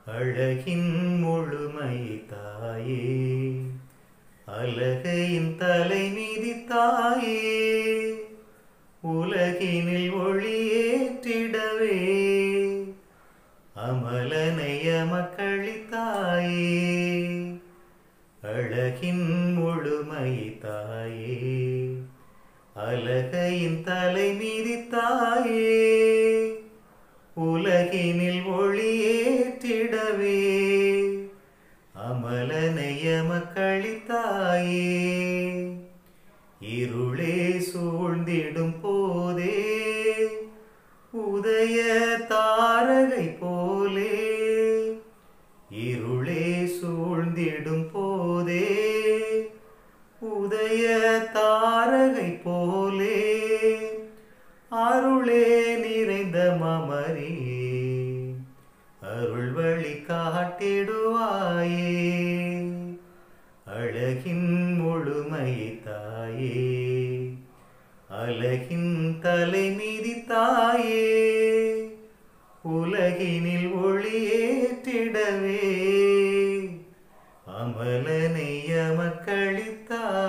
அழகின் முழுமை தாயே அழகையின் தலை மீதி தாயே உலகினில் ஒளியேற்றிடவே அமலனைய மக்களித்தாயே அழகின் முழுமை தாயே அழகையின் தலை மீதி தாயே உலகினில் ஒளியேற்றிடவே அமலனைய மக்களித்தாயே இருளே சூழ்ந்திடும் போதே உதய தாரகை போலே இருளே சூழ்ந்திடும் போதே உதய தாரகை போலே அருளே நிறைந்த மமரே அருள் வழி காட்டிடுவாயே அழகின் முழுமை தாயே அழகின் தலை மீதி தாயே உலகினில் ஒளியேற்றிடவே அமலனைய மக்களித்தாயே